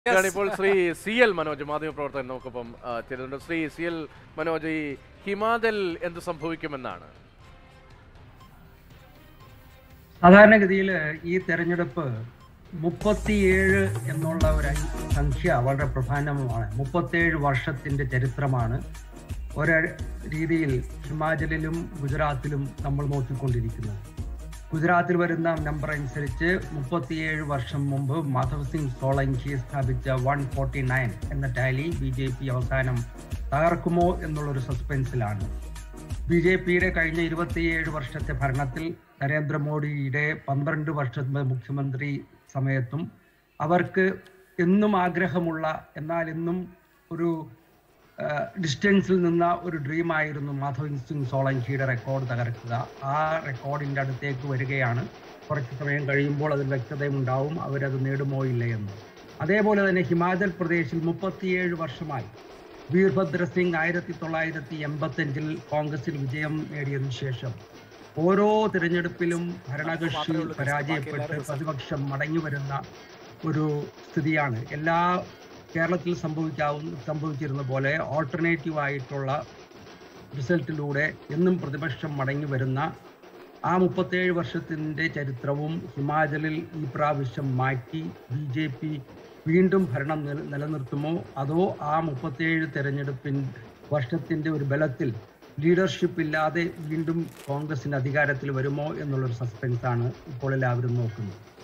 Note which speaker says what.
Speaker 1: ഇപ്പോൾ Shri C L Manoj മാധ്യമപ്രവർത്തകൻ നമുക്കൊപ്പം ആ, ചേരുന്നുണ്ട് ശ്രീ സി എൽ മനോജ് ഈ ഹിമാചൽ എന്ത് സംഭവിക്കുമെന്നാണ്
Speaker 2: സാധാരണഗതിയിൽ ഈ തെരഞ്ഞെടുപ്പ് മുപ്പത്തിയേഴ് എന്നുള്ള ഒരു സംഖ്യ വളരെ പ്രധാനമാണ് മുപ്പത്തേഴ് വർഷത്തിന്റെ ചരിത്രമാണ് ഒരു രീതിയിൽ ഹിമാചലിലും ഗുജറാത്തിലും നമ്മൾ നോക്കിക്കൊണ്ടിരിക്കുന്നത് ഗുജറാത്തിൽ വരുന്ന നമ്പർ അനുസരിച്ച് മുപ്പത്തിയേഴ് വർഷം മുമ്പ് മാധവ് സിംഗ് സോളങ്കി സ്ഥാപിച്ച വൺ ഫോർട്ടി നയൻ എന്ന ടാലി ബി ജെ പി അവസാനം തകർക്കുമോ എന്നുള്ളൊരു സസ്പെൻസിലാണ് ബി ജെ പിയുടെ കഴിഞ്ഞ ഇരുപത്തിയേഴ് വർഷത്തെ ഭരണത്തിൽ നരേന്ദ്രമോദിയുടെ പന്ത്രണ്ട് വർഷത്തെ മുഖ്യമന്ത്രി സമയത്തും അവർക്ക് എന്നും ആഗ്രഹമുള്ള എന്നാൽ ഇന്നും ഒരു ഡിസ്റ്റൻസിൽ നിന്ന ഒരു ഡ്രീമായിരുന്നു മാധവ് സിംഗ് സോളങ്കിയുടെ റെക്കോർഡ് തകർക്കുക ആ റെക്കോർഡിൻ്റെ അടുത്തേക്ക് വരികയാണ് കുറച്ച് സമയം കഴിയുമ്പോൾ അതിൽ വ്യക്തതയുണ്ടാവും അവരത് നേടുമോ ഇല്ല എന്ന് അതേപോലെ തന്നെ ഹിമാചൽ പ്രദേശിൽ മുപ്പത്തിയേഴ് വർഷമായി വീർഭദ്ര സിംഗ് ആയിരത്തി തൊള്ളായിരത്തി എൺപത്തഞ്ചിൽ കോൺഗ്രസിൽ വിജയം നേടിയതിനു ശേഷം ഓരോ തിരഞ്ഞെടുപ്പിലും ഭരണകക്ഷി പരാജയപ്പെട്ട് പ്രതിപക്ഷം മടങ്ങി വരുന്ന ഒരു സ്ഥിതിയാണ് എല്ലാ കേരളത്തിൽ സംഭവിക്കാവുന്ന സംഭവിച്ചിരുന്ന പോലെ ഓൾട്ടർനേറ്റീവ് ആയിട്ടുള്ള റിസൾട്ടിലൂടെ എന്നും പ്രതിപക്ഷം മടങ്ങി വരുന്ന ആ മുപ്പത്തേഴ് വർഷത്തിൻ്റെ ചരിത്രവും ഹിമാചലിൽ ഈ പ്രാവശ്യം മാറ്റി ബി ജെ പി വീണ്ടും ഭരണം നില നിലനിർത്തുമോ അതോ ആ മുപ്പത്തേഴ് തെരഞ്ഞെടുപ്പിൻ വർഷത്തിൻ്റെ ഒരു ബലത്തിൽ ലീഡർഷിപ്പ് ഇല്ലാതെ വീണ്ടും കോൺഗ്രസിന് അധികാരത്തിൽ വരുമോ എന്നുള്ളൊരു സസ്പെൻസാണ് ഇപ്പോൾ എല്ലാവരും നോക്കുന്നത്